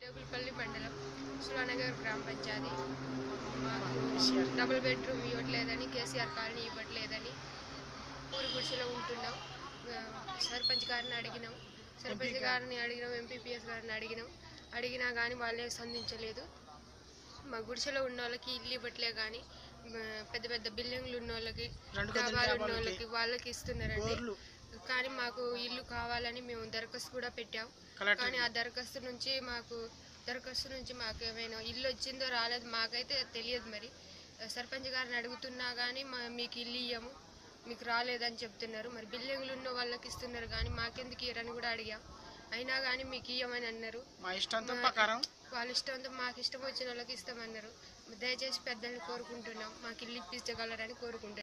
టేకులపల్లి మండలం సులానగర్ గ్రామ పంచాయతీ మాకు డబుల్ బెడ్రూమ్ ఇవ్వట్లేదని కేసీఆర్ కాలనీ ఇవ్వట్లేదని ఊరి గుడిసెలో ఉంటున్నాం ఆ, సర్పంచ్ గారిని అడిగినాం సర్పంచ్ గారిని అడిగినాం ఎంపీపీఎస్ గారిని అడిగినాం అడిగినా కానీ వాళ్ళే స్పందించలేదు మా గుడిసెలో ఉన్న వాళ్ళకి ఇల్లు ఇవ్వట్లే కానీ ఆ, పెద్ద పెద్ద బిల్డింగ్లు ఉన్న వాళ్ళకి డాబాలు ఉన్న వాళ్ళకి వాళ్ళకి ఇస్తున్నారండి కానీ మాకు ఇల్లు కావాలని మేము దరఖాస్తు కూడా పెట్టాం కానీ ఆ దరఖాస్తు నుంచి మాకు దరఖాస్తు నుంచి మాకు ఏమైనా ఇల్లు వచ్చిందో రాలేదు మాకైతే తెలియదు మరి సర్పంచ్ గారిని అడుగుతున్నా కానీ మా మీకు ఇల్లు ఇయ్యము మీకు రాలేదని చెప్తున్నారు మరి బిల్డింగ్లు ఉన్న వాళ్ళకి ఇస్తున్నారు కానీ మాకెందుకు ఇయ్యరని కూడా అడిగాం అయినా కానీ మీకు ఇయ్యమని అన్నారు మా ఇష్టంతో ప్రకారం వాళ్ళ ఇష్టంతో మాకు ఇష్టం వచ్చిన వాళ్ళకి ఇస్తామన్నారు దయచేసి పెద్దల్ని కోరుకుంటున్నాం మాకు ఇల్లు ఇప్పించగలరని కోరుకుంటున్నాం